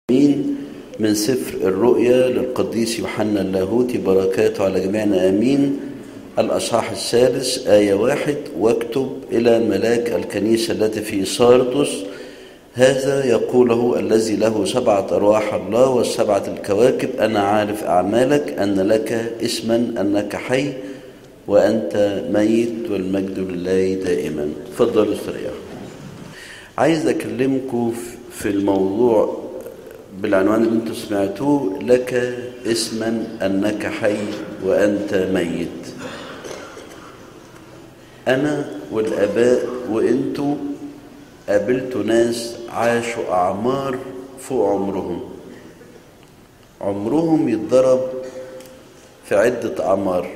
مين من سفر الرؤيا للقديس يوحنا اللاهوتي بركاته على جميعنا امين الاصحاح الثالث ايه واحد واكتب الى ملاك الكنيسه التي في ساردس هذا يقوله الذي له سبعه ارواح الله والسبعه الكواكب انا عارف اعمالك ان لك اسما انك حي وانت ميت والمجد لله دائما تفضلوا استريحوا عايز اكلمكم في الموضوع بالعنوان اللي انتم سمعتوه لك اسما انك حي وانت ميت انا والاباء وانتوا قابلتوا ناس عاشوا اعمار فوق عمرهم عمرهم يتضرب في عده اعمار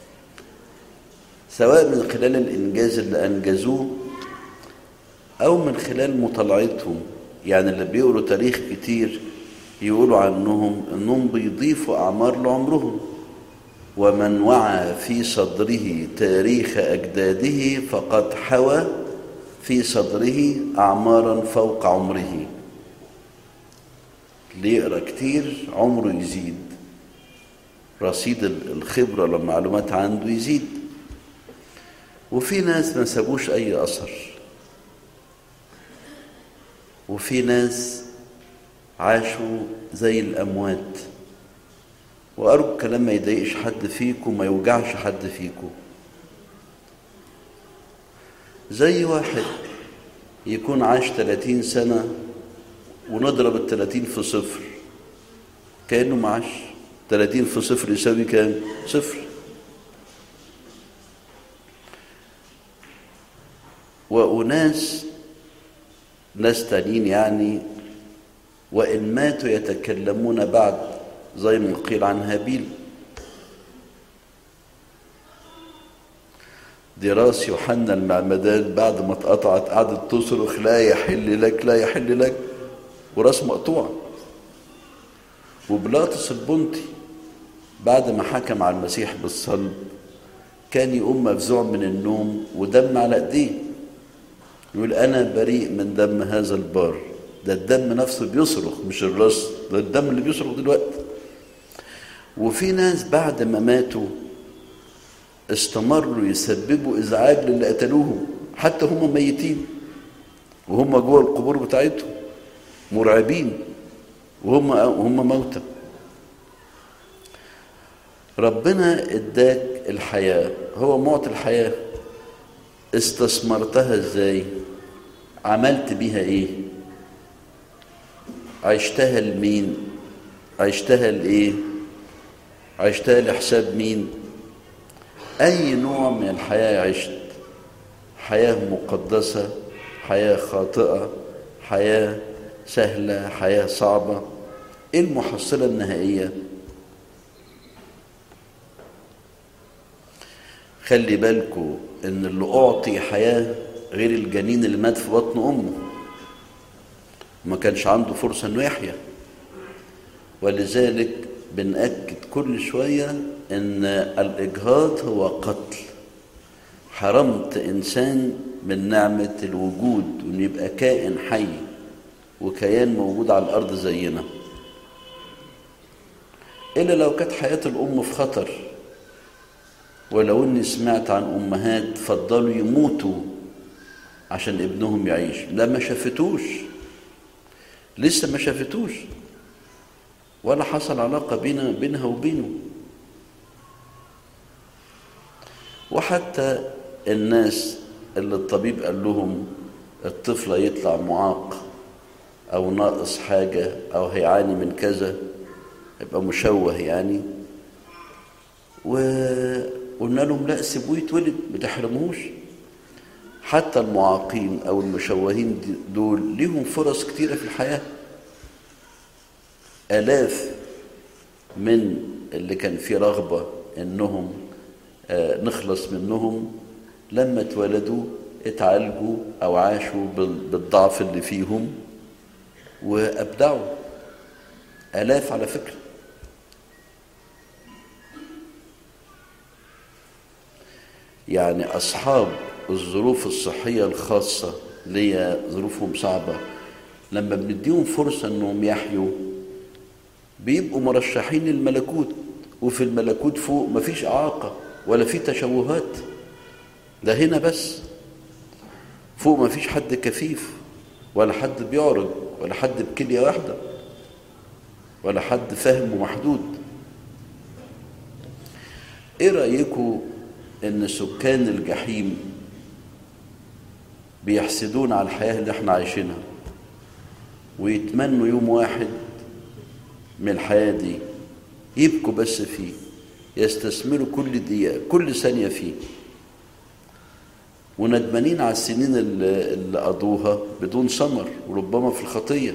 سواء من خلال الانجاز اللي انجزوه او من خلال مطالعتهم يعني اللي بيقروا تاريخ كتير يقولوا عنهم انهم بيضيفوا اعمار لعمرهم ومن وعى في صدره تاريخ اجداده فقد حوى في صدره اعمارا فوق عمره اللي يقرا كتير عمره يزيد رصيد الخبره والمعلومات عنده يزيد وفي ناس ما سابوش اي اثر وفي ناس عاشوا زي الأموات وأرجو الكلام ما يضايقش حد فيكم ما يوجعش حد فيكم زي واحد يكون عاش 30 سنة ونضرب ال 30 في صفر كأنه معاش 30 في صفر يساوي كام؟ صفر وأناس ناس تانيين يعني وإن ماتوا يتكلمون بعد زي ما قيل عن هابيل دي راس يوحنا المعمدان بعد ما اتقطعت قعدت تصرخ لا يحل لك لا يحل لك وراس مقطوعة وبلاطس البنطي بعد ما حكم على المسيح بالصلب كان يقوم مفزوع من النوم ودم على ايديه يقول أنا بريء من دم هذا البار ده الدم نفسه بيصرخ مش الراس ده الدم اللي بيصرخ دلوقتي وفي ناس بعد ما ماتوا استمروا يسببوا إزعاج للي قتلوهم حتى هم ميتين وهم جوه القبور بتاعتهم مرعبين وهم وهم موتى ربنا اداك الحياة هو معطي الحياه استثمرتها ازاي عملت بيها ايه عشتها لمين عشتها لايه عشتها لحساب مين اي نوع من الحياه عشت حياه مقدسه حياه خاطئه حياه سهله حياه صعبه ايه المحصله النهائيه خلي بالكم ان اللي اعطي حياه غير الجنين اللي مات في بطن امه ما كانش عنده فرصه انه يحيا ولذلك بنأكد كل شويه ان الاجهاض هو قتل حرمت انسان من نعمه الوجود وان يبقى كائن حي وكيان موجود على الارض زينا الا لو كانت حياه الام في خطر ولو اني سمعت عن امهات فضلوا يموتوا عشان ابنهم يعيش لا ما شافتوش لسه ما شافتوش ولا حصل علاقه بينا بينها وبينه وحتى الناس اللي الطبيب قال لهم الطفل يطلع معاق او ناقص حاجه او هيعاني من كذا يبقى مشوه يعني و قلنا لهم لا سيبوه يتولد ما تحرموهوش حتى المعاقين او المشوهين دول ليهم فرص كتيره في الحياه الاف من اللي كان في رغبه انهم آه نخلص منهم لما اتولدوا اتعالجوا او عاشوا بالضعف اللي فيهم وابدعوا الاف على فكره يعني أصحاب الظروف الصحية الخاصة اللي هي ظروفهم صعبة لما بنديهم فرصة انهم يحيوا بيبقوا مرشحين للملكوت وفي الملكوت فوق مفيش إعاقة ولا في تشوهات ده هنا بس فوق مفيش حد كفيف ولا حد بيعرض ولا حد بكلية واحدة ولا حد فهم محدود ايه رأيكم ان سكان الجحيم بيحسدون على الحياة اللي احنا عايشينها ويتمنوا يوم واحد من الحياة دي يبكوا بس فيه يستثمروا كل دقيقة كل ثانية فيه وندمانين على السنين اللي, اللي قضوها بدون ثمر وربما في الخطية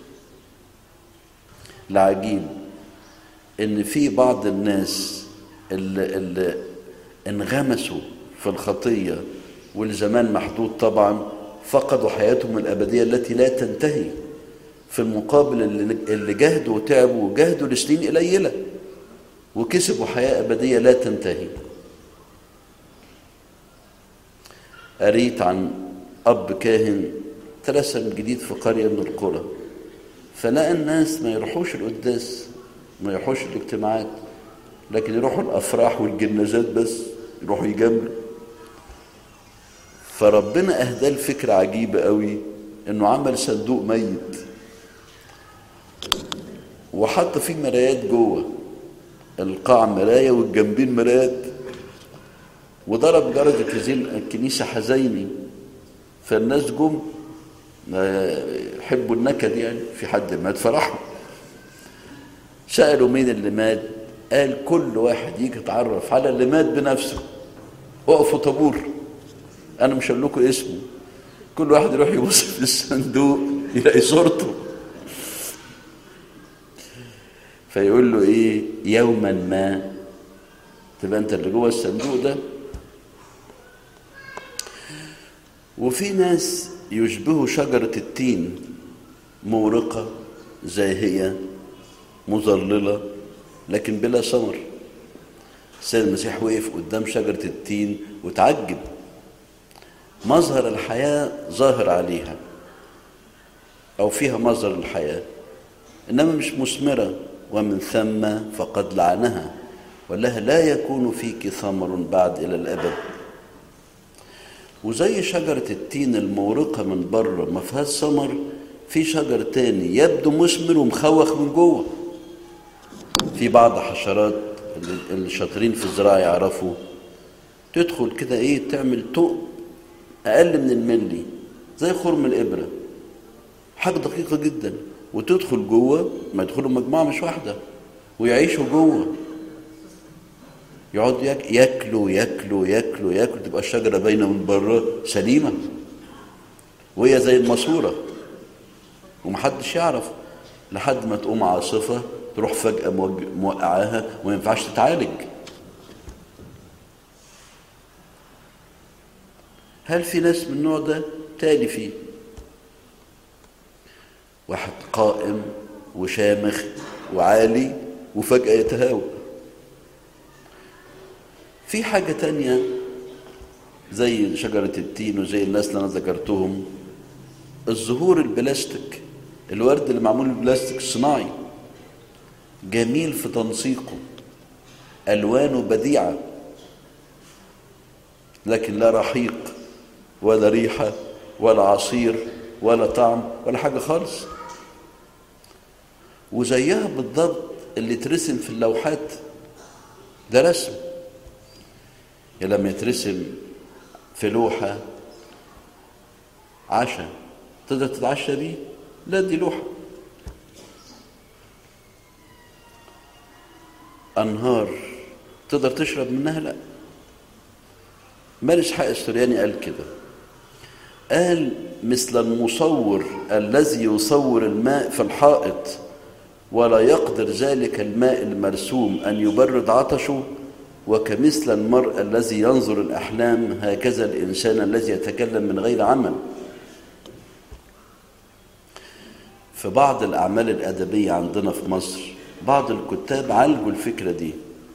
العجيب ان في بعض الناس اللي, اللي انغمسوا في الخطية والزمان محدود طبعا فقدوا حياتهم الأبدية التي لا تنتهي في المقابل اللي جهدوا وتعبوا وجهدوا لسنين قليلة وكسبوا حياة أبدية لا تنتهي قريت عن أب كاهن ترسم جديد في قرية من القرى فلقى الناس ما يروحوش القداس ما يروحوش الاجتماعات لكن يروحوا الأفراح والجنازات بس يروحوا يجاملوا فربنا أهداه الفكرة عجيبة قوي إنه عمل صندوق ميت وحط فيه مرايات جوه القاع مراية والجنبين مرايات وضرب جرس الكنيسة الكنيسة حزيني فالناس جم يحبوا النكد يعني في حد مات فرحوا سألوا مين اللي مات قال كل واحد يجي يتعرف على اللي مات بنفسه وقفوا طابور انا مش هقول لكم اسمه كل واحد يروح يبص في الصندوق يلاقي صورته فيقول له ايه يوما ما تبقى انت اللي جوه الصندوق ده وفي ناس يشبهوا شجرة التين مورقة زاهية مظللة لكن بلا ثمر السيد المسيح وقف قدام شجرة التين وتعجب مظهر الحياة ظاهر عليها أو فيها مظهر الحياة إنما مش مثمرة ومن ثم فقد لعنها ولها لا يكون فيك ثمر بعد إلى الأبد وزي شجرة التين المورقة من بره ما فيهاش ثمر في شجر تاني يبدو مثمر ومخوخ من جوه في بعض حشرات اللي شاطرين في الزراعة يعرفوا تدخل كده ايه تعمل طوق اقل من الملي زي خرم الابره حاجه دقيقه جدا وتدخل جوه ما يدخلوا مجموعه مش واحده ويعيشوا جوه يقعدوا ياك ياكلوا ياكلوا ياكلوا ياكلوا تبقى الشجره باينه من بره سليمه وهي زي الماسوره ومحدش يعرف لحد ما تقوم عاصفه تروح فجاه موقعاها وما ينفعش تتعالج هل في ناس من النوع ده تالي فيه واحد قائم وشامخ وعالي وفجأة يتهاوى في حاجة تانية زي شجرة التين وزي الناس اللي أنا ذكرتهم الزهور البلاستيك الورد اللي معمول بالبلاستيك الصناعي جميل في تنسيقه ألوانه بديعة لكن لا رحيق ولا ريحة ولا عصير ولا طعم ولا حاجة خالص وزيها بالضبط اللي ترسم في اللوحات ده رسم يا لما يترسم في لوحة عشاء تقدر تتعشى بيه لا دي لوحة أنهار تقدر تشرب منها لا مارس حق السرياني قال كده قال مثل المصور الذي يصور الماء في الحائط ولا يقدر ذلك الماء المرسوم أن يبرد عطشه وكمثل المرء الذي ينظر الأحلام هكذا الإنسان الذي يتكلم من غير عمل في بعض الأعمال الأدبية عندنا في مصر بعض الكتاب عالجوا الفكرة دي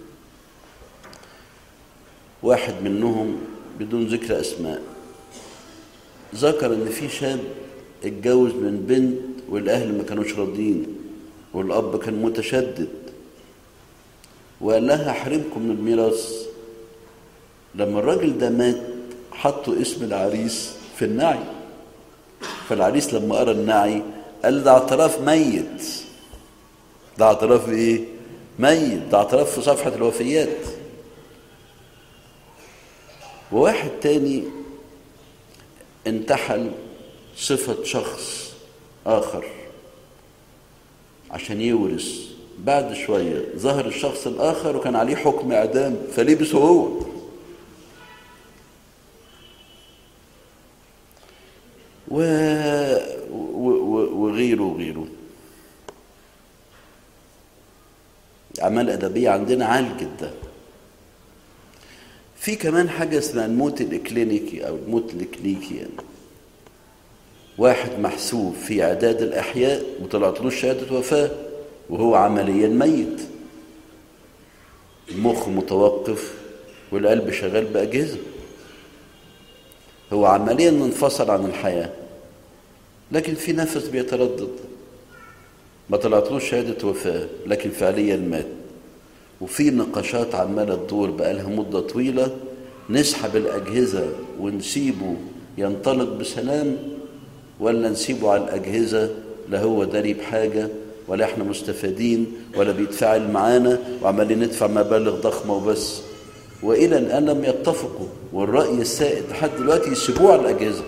واحد منهم بدون ذكر أسماء ذكر ان في شاب اتجوز من بنت والاهل ما كانوش راضيين والاب كان متشدد وقال لها احرمكم من الميراث لما الراجل ده مات حطوا اسم العريس في النعي فالعريس لما قرا النعي قال ده اعتراف ميت ده اعتراف ايه ميت ده اعتراف في صفحة الوفيات وواحد تاني انتحل صفة شخص آخر عشان يورث بعد شوية ظهر الشخص الآخر وكان عليه حكم إعدام فلبسه هو و... و... و... وغيره وغيره أعمال أدبية عندنا عالجت ده في كمان حاجة اسمها الموت الإكلينيكي أو الموت الإكلينيكي يعني واحد محسوب في إعداد الأحياء وطلعتلوش شهادة وفاة وهو عمليا ميت المخ متوقف والقلب شغال بأجهزة هو عمليا انفصل عن الحياة لكن في نفس بيتردد ما طلعتلوش شهادة وفاة لكن فعليا مات وفي نقاشات عمالة تدور بقالها مدة طويلة نسحب الأجهزة ونسيبه ينطلق بسلام ولا نسيبه على الأجهزة لا هو داري بحاجة ولا احنا مستفيدين ولا بيتفاعل معانا وعمالين ندفع مبالغ ضخمة وبس وإلى الآن لم يتفقوا والرأي السائد لحد دلوقتي يسيبوه على الأجهزة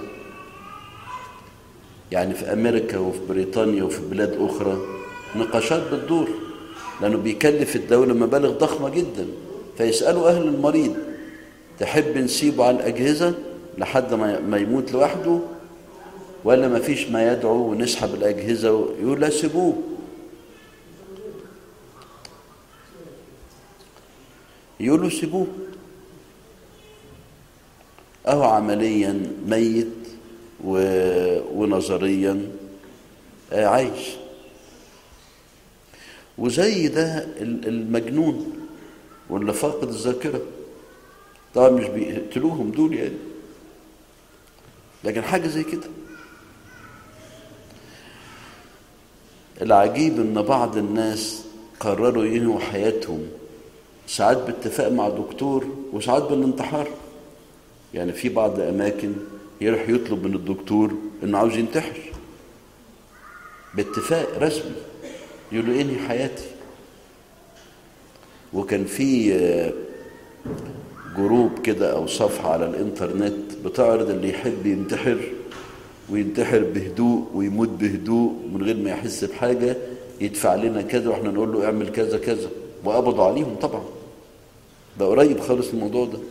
يعني في أمريكا وفي بريطانيا وفي بلاد أخرى نقاشات بتدور لأنه بيكلف الدولة مبالغ ضخمة جدا فيسألوا أهل المريض تحب نسيبه على الأجهزة لحد ما يموت لوحده ولا ما فيش ما يدعو ونسحب الأجهزة يقول لا سيبوه يقولوا سيبوه أهو عمليا ميت و... ونظريا عايش وزي ده المجنون واللي فاقد الذاكرة طبعا مش بيقتلوهم دول يعني لكن حاجة زي كده العجيب ان بعض الناس قرروا ينهوا حياتهم ساعات باتفاق مع دكتور وساعات بالانتحار يعني في بعض اماكن يروح يطلب من الدكتور انه عاوز ينتحر باتفاق رسمي يقول له انهي حياتي وكان في جروب كده او صفحه على الانترنت بتعرض اللي يحب ينتحر وينتحر بهدوء ويموت بهدوء من غير ما يحس بحاجه يدفع لنا كذا واحنا نقول له اعمل كذا كذا وقبضوا عليهم طبعا ده قريب خالص الموضوع ده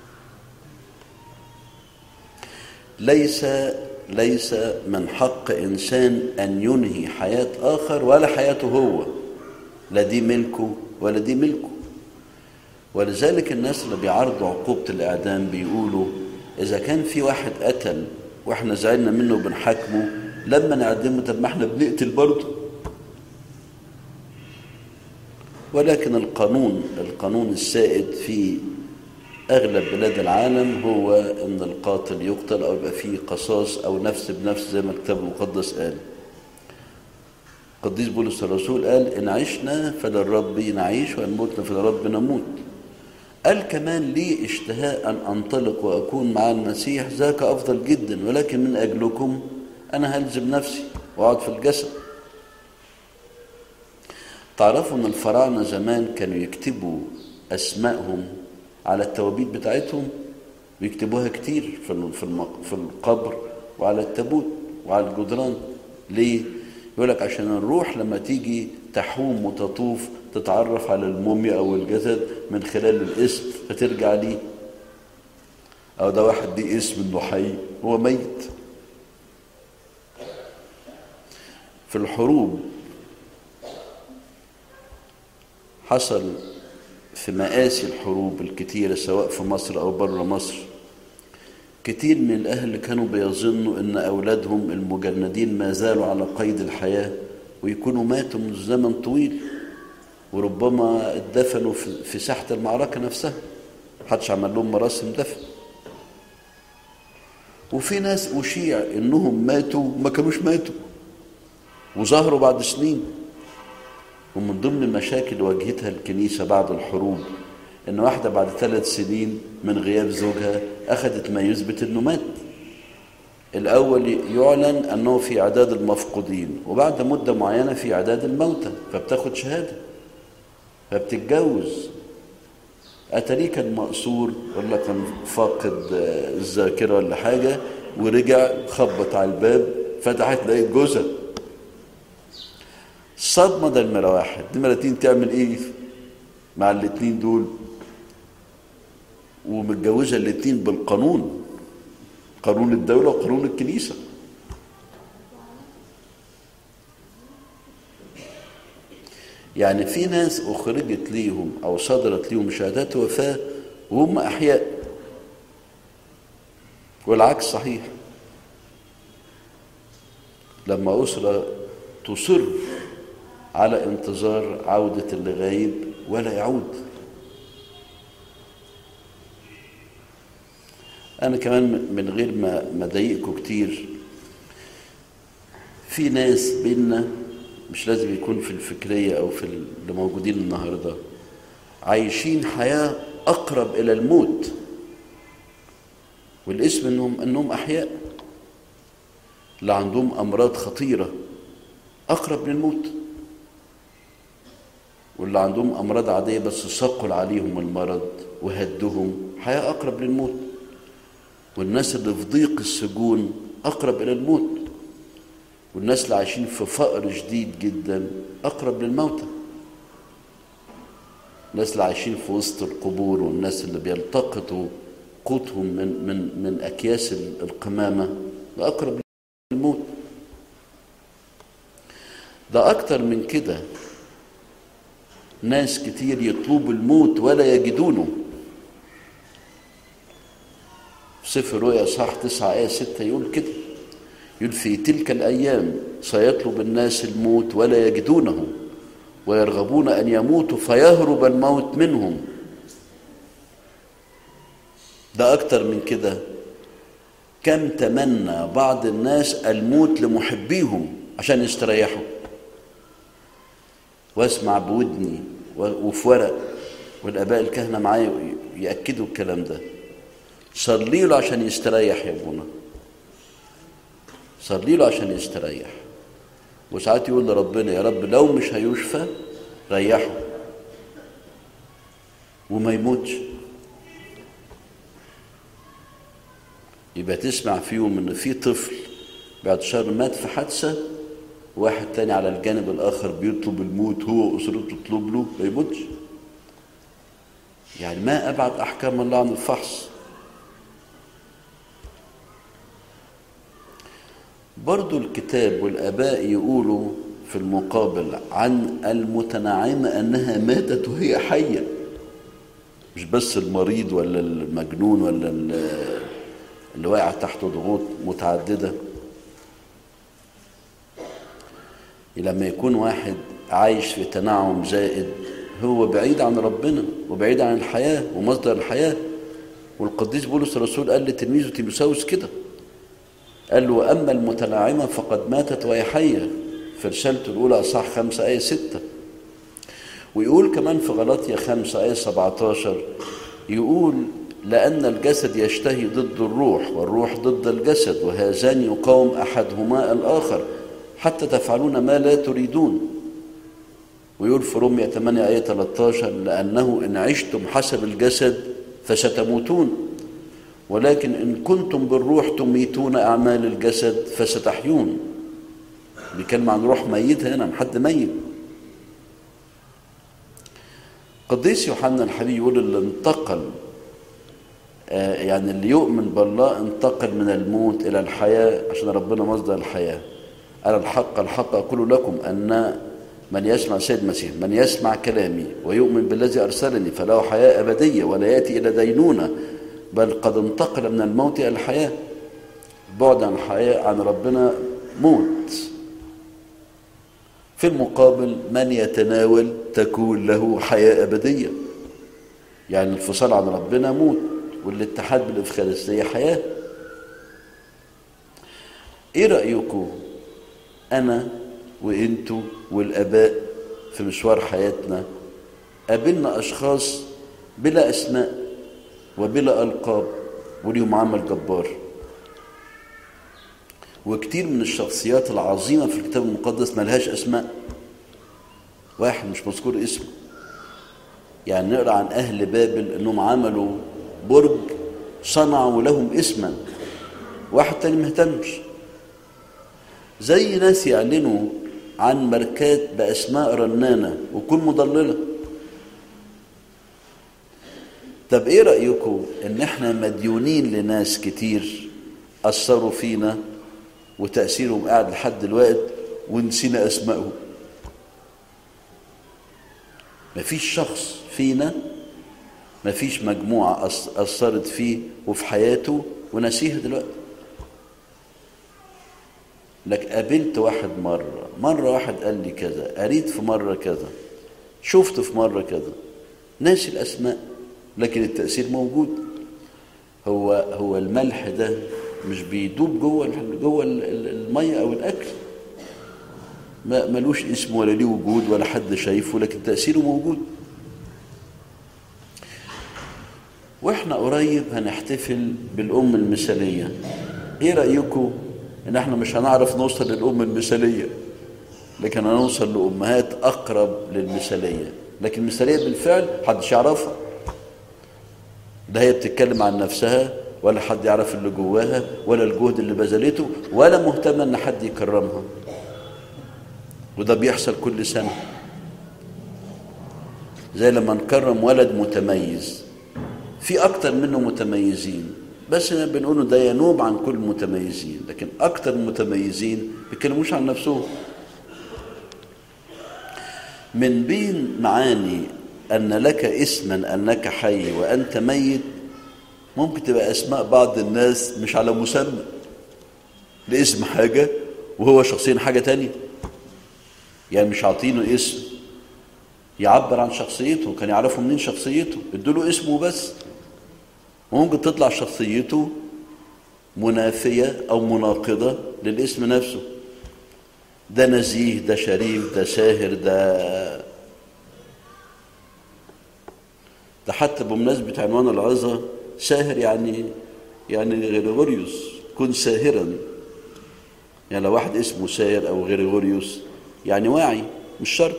ليس ليس من حق انسان ان ينهي حياه اخر ولا حياته هو لا دي ملكه ولا دي ملكه ولذلك الناس اللي بيعارضوا عقوبه الاعدام بيقولوا اذا كان في واحد قتل واحنا زعلنا منه وبنحاكمه لما نعدمه طب ما احنا بنقتل برضه ولكن القانون القانون السائد في اغلب بلاد العالم هو ان القاتل يقتل او يبقى فيه قصاص او نفس بنفس زي ما الكتاب المقدس قال قديس بولس الرسول قال ان عشنا فللرب نعيش وان متنا فللرب نموت قال كمان لي اشتهاء ان انطلق واكون مع المسيح ذاك افضل جدا ولكن من اجلكم انا هلزم نفسي واقعد في الجسد تعرفوا ان الفراعنه زمان كانوا يكتبوا اسمائهم على التوابيت بتاعتهم بيكتبوها كتير في في القبر وعلى التابوت وعلى الجدران ليه يقول لك عشان الروح لما تيجي تحوم وتطوف تتعرف على الموميا او الجسد من خلال الاسم فترجع ليه او ده واحد دي اسم انه حي هو ميت في الحروب حصل في مآسي الحروب الكتيرة سواء في مصر أو بره مصر كتير من الأهل كانوا بيظنوا أن أولادهم المجندين ما زالوا على قيد الحياة ويكونوا ماتوا من زمن طويل وربما اتدفنوا في ساحة المعركة نفسها محدش عمل لهم مراسم دفن وفي ناس أشيع إنهم ماتوا ما كانوش ماتوا وظهروا بعد سنين ومن ضمن المشاكل اللي واجهتها الكنيسة بعد الحروب إن واحدة بعد ثلاث سنين من غياب زوجها أخذت ما يثبت إنه مات الأول يعلن أنه في إعداد المفقودين وبعد مدة معينة في إعداد الموتى فبتاخد شهادة فبتتجوز أتاريه كان مقصور ولا كان فاقد الذاكرة ولا حاجة ورجع خبط على الباب فتحت لقيت جوزها الصدمة ده نمرة واحد نمرة اتنين تعمل ايه مع الاتنين دول ومتجوزة الاتنين بالقانون قانون الدولة وقانون الكنيسة يعني في ناس أخرجت ليهم أو صدرت ليهم شهادات وفاة وهم أحياء والعكس صحيح لما أسرة تصر على انتظار عودة اللي غايب ولا يعود أنا كمان من غير ما ما أضايقكم كتير في ناس بينا مش لازم يكون في الفكرية أو في اللي موجودين النهاردة عايشين حياة أقرب إلى الموت والاسم إنهم إنهم أحياء اللي عندهم أمراض خطيرة أقرب للموت واللي عندهم أمراض عادية بس ثقل عليهم المرض وهدهم حياة أقرب للموت والناس اللي في ضيق السجون أقرب إلى الموت والناس اللي عايشين في فقر شديد جدا أقرب للموتى الناس اللي عايشين في وسط القبور والناس اللي بيلتقطوا قوتهم من من من أكياس القمامة ده أقرب للموت ده أكتر من كده ناس كتير يطلبوا الموت ولا يجدونه في سفر رؤيا صح تسعة آية ستة يقول كده يقول في تلك الأيام سيطلب الناس الموت ولا يجدونه ويرغبون أن يموتوا فيهرب الموت منهم ده أكتر من كده كم تمنى بعض الناس الموت لمحبيهم عشان يستريحوا واسمع بودني وفي ورق والاباء الكهنه معايا ياكدوا الكلام ده صلي له عشان يستريح يا ابونا صلي له عشان يستريح وساعات يقول لربنا يا رب لو مش هيشفى ريحه وما يموتش يبقى تسمع فيهم ان في طفل بعد شهر مات في حادثه واحد تاني على الجانب الآخر بيطلب الموت هو وأسرته تطلب له ما يموتش يعني ما أبعد أحكام الله عن الفحص برضو الكتاب والآباء يقولوا في المقابل عن المتنعمة أنها ماتت وهي حية مش بس المريض ولا المجنون ولا اللي واقع تحت ضغوط متعدده لما يكون واحد عايش في تنعم زائد هو بعيد عن ربنا وبعيد عن الحياة ومصدر الحياة والقديس بولس الرسول قال لتلميذه تيموساوس كده قال له أما المتنعمة فقد ماتت وهي حية في رسالته الأولى أصح خمسة آية ستة ويقول كمان في غلطية خمسة آية 17 يقول لأن الجسد يشتهي ضد الروح والروح ضد الجسد وهذان يقاوم أحدهما الآخر حتى تفعلون ما لا تريدون ويقول في رومية 8 آية 13 لأنه إن عشتم حسب الجسد فستموتون ولكن إن كنتم بالروح تميتون أعمال الجسد فستحيون بيتكلم عن روح ميتة هنا حد ميت قديس يوحنا الحبيب يقول اللي انتقل آه يعني اللي يؤمن بالله انتقل من الموت إلى الحياة عشان ربنا مصدر الحياة أنا الحق الحق أقول لكم أن من يسمع سيد المسيح من يسمع كلامي ويؤمن بالذي أرسلني فله حياة أبدية ولا يأتي إلى دينونة بل قد انتقل من الموت إلى الحياة بعد عن الحياة عن ربنا موت في المقابل من يتناول تكون له حياة أبدية يعني الانفصال عن ربنا موت والاتحاد بالإفخارستية حياة ايه رأيكم انا وانتوا والاباء في مشوار حياتنا قابلنا اشخاص بلا اسماء وبلا القاب وليهم عمل جبار وكتير من الشخصيات العظيمة في الكتاب المقدس ملهاش اسماء واحد مش مذكور اسمه يعني نقرا عن اهل بابل انهم عملوا برج صنعوا لهم اسما واحد تاني مهتمش زي ناس يعلنوا عن ماركات باسماء رنانه وتكون مضلله طب ايه رايكم ان احنا مديونين لناس كتير اثروا فينا وتاثيرهم قاعد لحد دلوقتي ونسينا اسمائهم مفيش شخص فينا مفيش مجموعة أثرت فيه وفي حياته ونسيها دلوقتي لك قابلت واحد مرة مرة واحد قال لي كذا قريت في مرة كذا شفت في مرة كذا ناسي الأسماء لكن التأثير موجود هو هو الملح ده مش بيدوب جوه جوه المية أو الأكل ما ملوش اسم ولا ليه وجود ولا حد شايفه لكن تأثيره موجود واحنا قريب هنحتفل بالأم المثالية ايه رأيكم ان احنا مش هنعرف نوصل للأم المثالية لكن هنوصل لأمهات أقرب للمثالية لكن المثالية بالفعل محدش يعرفها ده هي بتتكلم عن نفسها ولا حد يعرف اللي جواها ولا الجهد اللي بذلته ولا مهتمة ان حد يكرمها وده بيحصل كل سنة زي لما نكرم ولد متميز في أكتر منه متميزين بس بنقوله ده ينوب عن كل المتميزين لكن أكتر المتميزين بيتكلموش عن نفسهم من بين معاني أن لك اسما أنك حي وأنت ميت ممكن تبقى أسماء بعض الناس مش على مسمى لاسم حاجة وهو شخصيا حاجة تانية يعني مش عاطينه اسم يعبر عن شخصيته كان يعرفوا منين شخصيته ادوا اسمه بس وممكن تطلع شخصيته منافية أو مناقضة للاسم نفسه ده نزيه ده شريف ده ساهر ده ده حتى بمناسبة عنوان العظة ساهر يعني يعني غريغوريوس كن ساهرا يعني لو واحد اسمه ساهر أو غريغوريوس يعني واعي مش شرط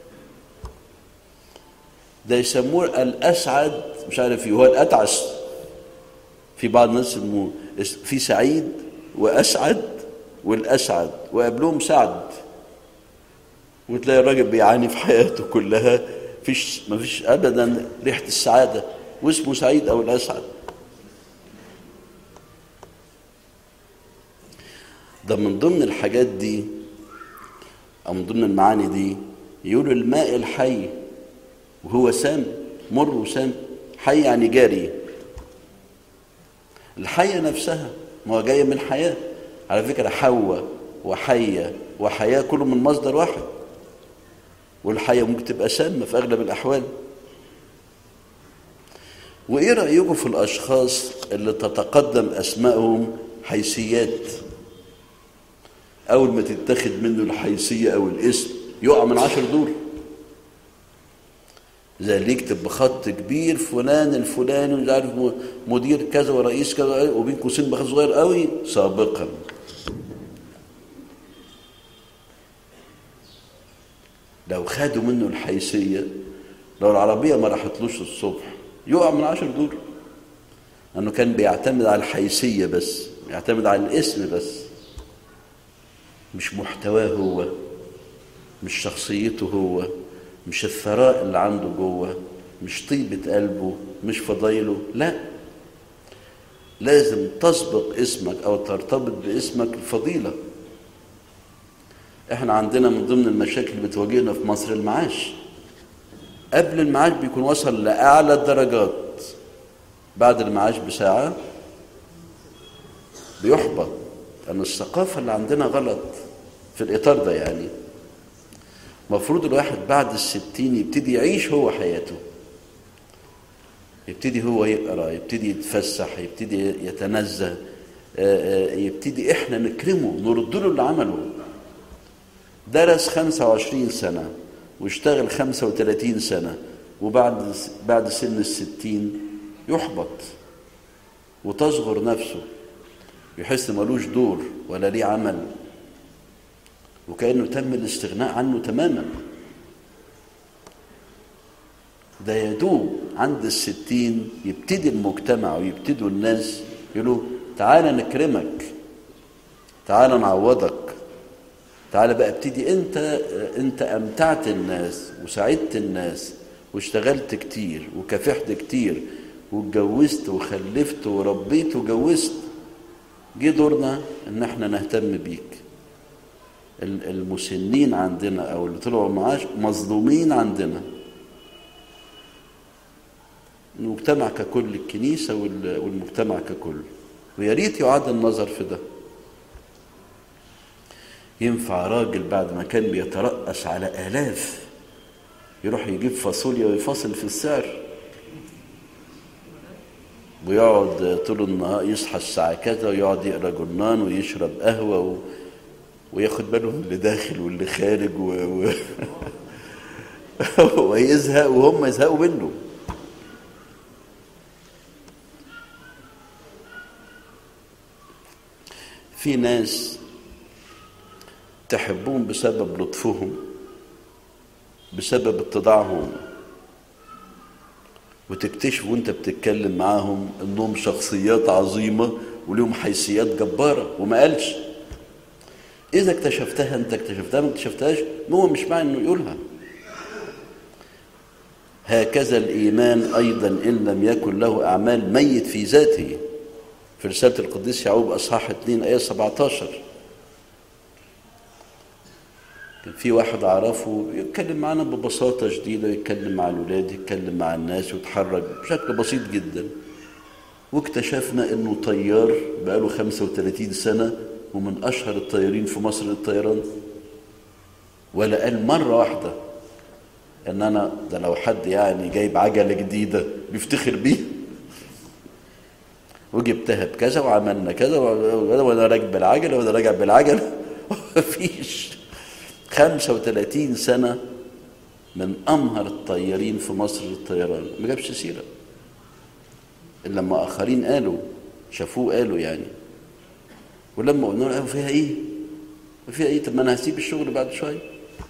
ده يسموه الأسعد مش عارف ايه هو الأتعس في بعض الناس اسمه في سعيد وأسعد والأسعد وقبلهم سعد وتلاقي الراجل بيعاني في حياته كلها فيش ما فيش أبدا ريحة السعادة واسمه سعيد أو الأسعد ده من ضمن الحاجات دي أو من ضمن المعاني دي يقولوا الماء الحي وهو سام مر وسام حي يعني جاري الحية نفسها ما هو جاية من حياة على فكرة حواء وحية وحياة كله من مصدر واحد والحياة ممكن تبقى سامة في أغلب الأحوال وإيه رأيكم في الأشخاص اللي تتقدم أسمائهم حيثيات أول ما تتاخد منه الحيثية أو الاسم يقع من عشر دور زي اللي يكتب بخط كبير فلان الفلاني مش عارف مدير كذا ورئيس كذا وبين قوسين بخط صغير قوي سابقا لو خدوا منه الحيثية لو العربية ما راحتلوش الصبح يقع من عشر دور لأنه كان بيعتمد على الحيثية بس يعتمد على الاسم بس مش محتواه هو مش شخصيته هو مش الثراء اللي عنده جوه مش طيبة قلبه مش فضايله لا لازم تسبق اسمك او ترتبط باسمك الفضيلة احنا عندنا من ضمن المشاكل اللي بتواجهنا في مصر المعاش قبل المعاش بيكون وصل لأعلى الدرجات بعد المعاش بساعة بيحبط لأن الثقافة اللي عندنا غلط في الإطار ده يعني مفروض الواحد بعد الستين يبتدي يعيش هو حياته يبتدي هو يقرا يبتدي يتفسح يبتدي يتنزه يبتدي احنا نكرمه نرد له اللي عمله درس 25 سنة واشتغل 35 سنة وبعد بعد سن الستين يحبط وتصغر نفسه يحس ملوش دور ولا ليه عمل وكأنه تم الاستغناء عنه تماما ده يدوب عند الستين يبتدي المجتمع ويبتدوا الناس يقولوا تعالى نكرمك تعالى نعوضك تعالى بقى ابتدي انت انت امتعت الناس وساعدت الناس واشتغلت كتير وكافحت كتير واتجوزت وخلفت وربيت وجوزت جه دورنا ان احنا نهتم بيك المسنين عندنا او اللي طلعوا معاش مظلومين عندنا المجتمع ككل الكنيسة والمجتمع ككل ويا ريت يعاد النظر في ده ينفع راجل بعد ما كان بيترأس على آلاف يروح يجيب فاصوليا ويفاصل في السعر ويقعد طول النهار يصحى الساعة كذا ويقعد يقرا جرنان ويشرب قهوة و... وياخد باله من اللي داخل واللي خارج و... و... ويزهق وهم يزهقوا منه في ناس تحبون بسبب لطفهم بسبب اتضاعهم وتكتشف وانت بتتكلم معاهم انهم شخصيات عظيمه وليهم حيثيات جباره وما قالش اذا اكتشفتها انت اكتشفتها ما اكتشفتهاش هو مش معنى انه يقولها هكذا الايمان ايضا ان لم يكن له اعمال ميت في ذاته في رساله القديس يعقوب اصحاح 2 ايه 17 كان في واحد اعرفه يتكلم معانا ببساطه شديده يتكلم مع الولاد يتكلم مع الناس ويتحرك بشكل بسيط جدا واكتشفنا انه طيار بقاله 35 سنه ومن اشهر الطيارين في مصر للطيران ولا قال مره واحده ان انا ده لو حد يعني جايب عجله جديده بيفتخر بيها وجبتها بكذا وعملنا كذا وانا راكب العجله وانا راجع بالعجله مفيش 35 سنة من أمهر الطيارين في مصر للطيران ما جابش سيرة إلا لما آخرين قالوا شافوه قالوا يعني ولما قلنا له فيها إيه؟ فيها إيه؟ طب ما أنا هسيب الشغل بعد شوية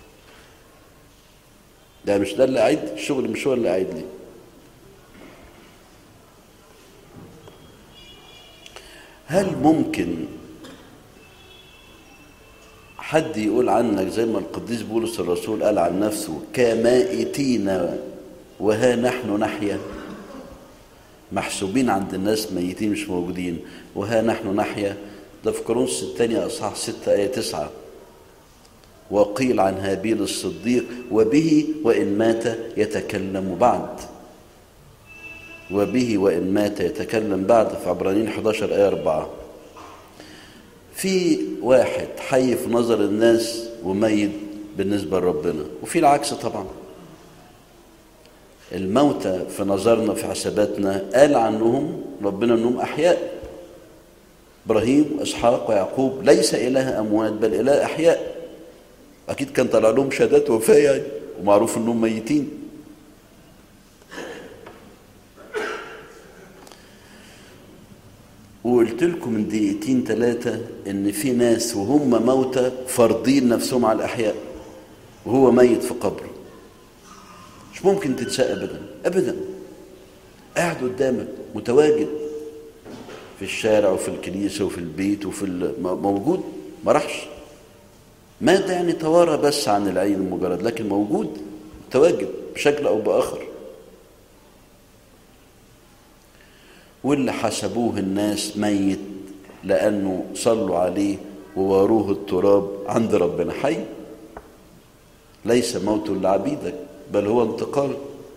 ده مش ده اللي قاعد الشغل مش هو اللي قاعد لي هل ممكن حد يقول عنك زي ما القديس بولس الرسول قال عن نفسه كمائتين وها نحن نحيا محسوبين عند الناس ميتين مش موجودين وها نحن نحيا ده في كورنثوس الثانية أصحاح 6 آية 9 وقيل عن هابيل الصديق وبه وإن مات يتكلم بعد وبه وإن مات يتكلم بعد في عبرانيين 11 آية 4 في واحد حي في نظر الناس وميت بالنسبة لربنا وفي العكس طبعا الموتى في نظرنا في حساباتنا قال عنهم ربنا انهم احياء ابراهيم واسحاق ويعقوب ليس اله اموات بل اله احياء اكيد كان طلع لهم شهادات وفاه يعني ومعروف انهم ميتين وقلت لكم من دقيقتين ثلاثة إن في ناس وهم موتى فارضين نفسهم على الأحياء وهو ميت في قبره مش ممكن تنساه أبدا أبدا قاعد قدامك متواجد في الشارع وفي الكنيسة وفي البيت وفي موجود ما راحش مات يعني توارى بس عن العين المجرد لكن موجود متواجد بشكل أو بآخر واللي حسبوه الناس ميت لأنه صلوا عليه وواروه التراب عند ربنا حي ليس موت لعبيدك بل هو انتقال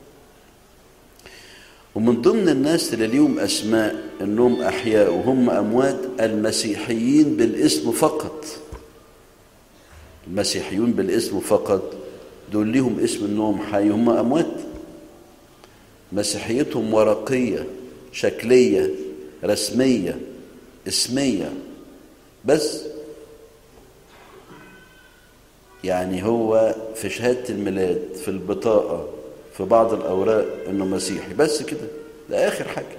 ومن ضمن الناس اللي ليهم أسماء أنهم أحياء وهم أموات المسيحيين بالاسم فقط المسيحيون بالاسم فقط دول ليهم اسم أنهم حي هم أموات مسيحيتهم ورقية شكلية رسمية اسمية بس يعني هو في شهادة الميلاد في البطاقة في بعض الأوراق إنه مسيحي بس كده ده آخر حاجة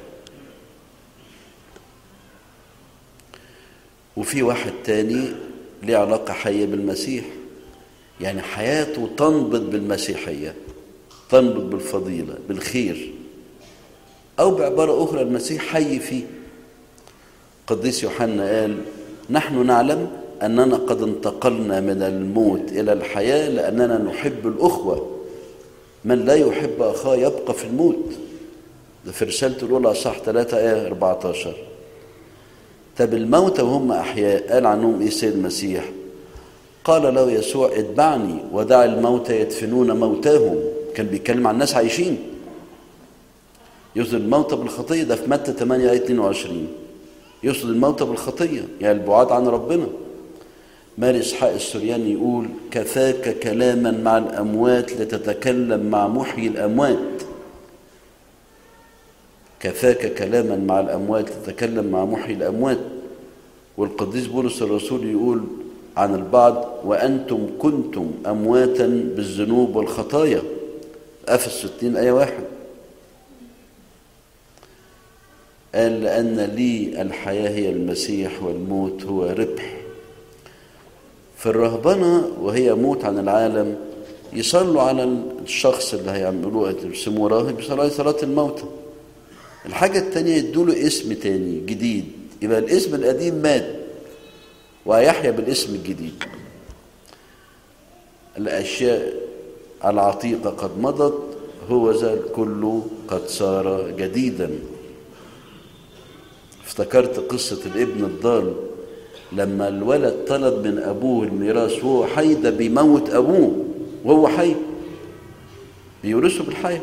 وفي واحد تاني ليه علاقة حية بالمسيح يعني حياته تنبض بالمسيحية تنبض بالفضيلة بالخير أو بعبارة أخرى المسيح حي فيه قديس يوحنا قال نحن نعلم أننا قد انتقلنا من الموت إلى الحياة لأننا نحب الأخوة من لا يحب أخاه يبقى في الموت ده في رسالته الأولى صح 3 آية 14 طب الموتى وهم أحياء قال عنهم إيه سيد المسيح قال له يسوع اتبعني ودع الموتى يدفنون موتاهم كان بيتكلم عن ناس عايشين يقصد الموتى بالخطية ده في متى 8 آية 22 يقصد الموتى بالخطية يعني البعاد عن ربنا ماري إسحاق السرياني يقول كفاك كلاما مع الأموات لتتكلم مع محيي الأموات كفاك كلاما مع الأموات لتتكلم مع محيي الأموات والقديس بولس الرسول يقول عن البعض وأنتم كنتم أمواتا بالذنوب والخطايا أفس 60 آية واحد قال لأن لي الحياة هي المسيح والموت هو ربح في الرهبنة وهي موت عن العالم يصلوا على الشخص اللي هيعملوه يرسموه راهب يصلوا عليه صلاة الموتى الحاجة التانية يدوا له اسم تاني جديد يبقى الاسم القديم مات وهيحيا بالاسم الجديد الأشياء العتيقة قد مضت هو ذا الكل قد صار جديدا افتكرت قصة الابن الضال لما الولد طلب من أبوه الميراث وهو حي ده بيموت أبوه وهو حي بيورثه بالحياة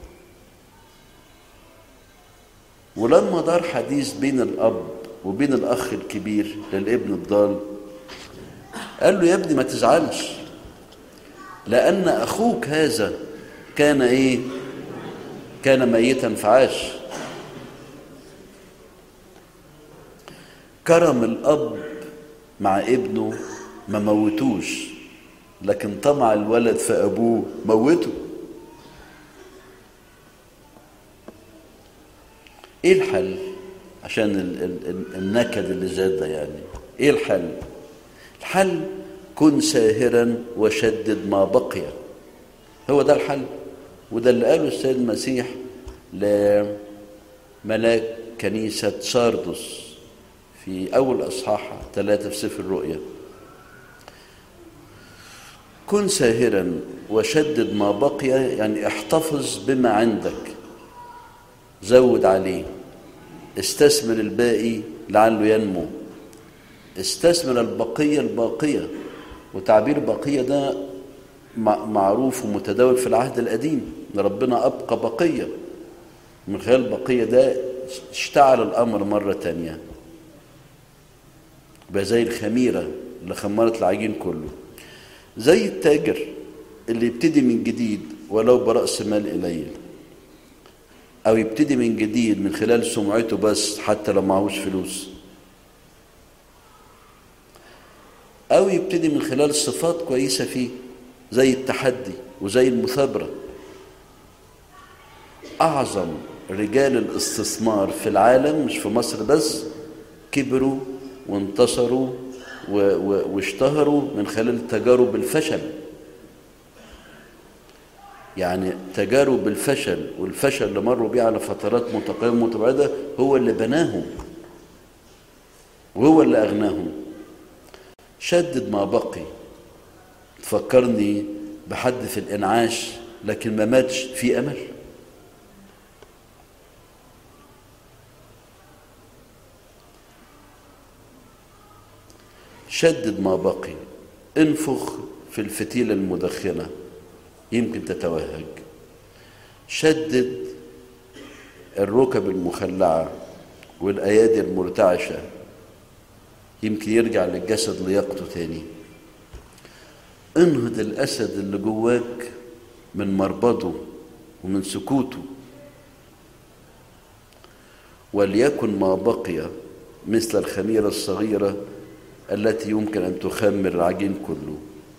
ولما دار حديث بين الأب وبين الأخ الكبير للابن الضال قال له يا ابني ما تزعلش لأن أخوك هذا كان إيه كان ميتا فعاش كرم الأب مع ابنه ما موتوش لكن طمع الولد في أبوه موته ايه الحل عشان ال ال النكد اللي زاد ده يعني ايه الحل الحل كن ساهرا وشدد ما بقي هو ده الحل وده اللي قاله السيد المسيح لملاك كنيسة ساردس في أول أصحاح ثلاثة في سفر الرؤيا كن ساهرا وشدد ما بقي يعني احتفظ بما عندك زود عليه استثمر الباقي لعله ينمو استثمر البقية الباقية وتعبير بقية ده معروف ومتداول في العهد القديم ان ربنا أبقى بقية من خلال البقية ده اشتعل الأمر مرة تانية بقى زي الخميرة اللي خمرت العجين كله زي التاجر اللي يبتدي من جديد ولو برأس مال قليل أو يبتدي من جديد من خلال سمعته بس حتى لو معهوش فلوس أو يبتدي من خلال صفات كويسة فيه زي التحدي وزي المثابرة أعظم رجال الاستثمار في العالم مش في مصر بس كبروا وانتصروا واشتهروا من خلال تجارب الفشل يعني تجارب الفشل والفشل اللي مروا بيه على فترات متقاربة متباعدة هو اللي بناهم وهو اللي أغناهم شدد ما بقي تفكرني بحد في الإنعاش لكن ما ماتش في أمل شدد ما بقي انفخ في الفتيلة المدخنة يمكن تتوهج شدد الركب المخلعة والأيادي المرتعشة يمكن يرجع للجسد لياقته تاني انهض الأسد اللي جواك من مربضه ومن سكوته وليكن ما بقي مثل الخميرة الصغيرة التي يمكن أن تخمر العجين كله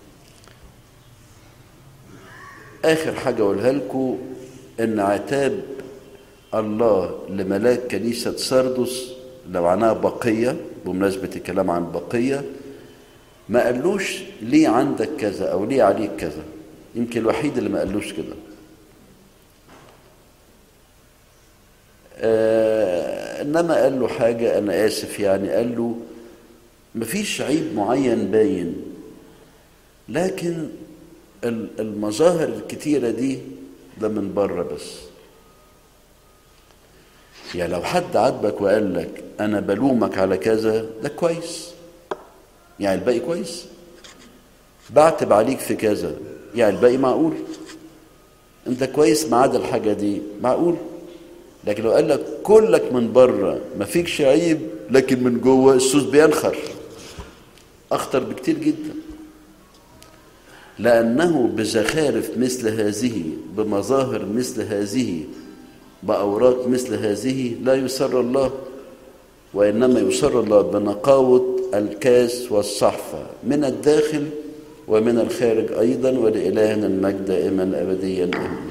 آخر حاجة أقولها لكم إن عتاب الله لملاك كنيسة سردس لو عنها بقية بمناسبة الكلام عن بقية ما قالوش ليه عندك كذا أو ليه عليك كذا يمكن الوحيد اللي ما قالوش كده آه إنما قال له حاجة أنا آسف يعني قال له مفيش عيب معين باين لكن المظاهر الكتيرة دي ده من بره بس يعني لو حد عاتبك وقال لك أنا بلومك على كذا ده كويس يعني الباقي كويس بعتب عليك في كذا يعني الباقي معقول انت كويس ما عدا الحاجة دي معقول لكن لو قال لك كلك من بره ما فيكش عيب لكن من جوه السوس بينخر أخطر بكتير جدا لأنه بزخارف مثل هذه بمظاهر مثل هذه بأوراق مثل هذه لا يسر الله وإنما يسر الله بنقاوة الكاس والصحفة من الداخل ومن الخارج أيضا ولإلهنا المجد دائما أبديا آمين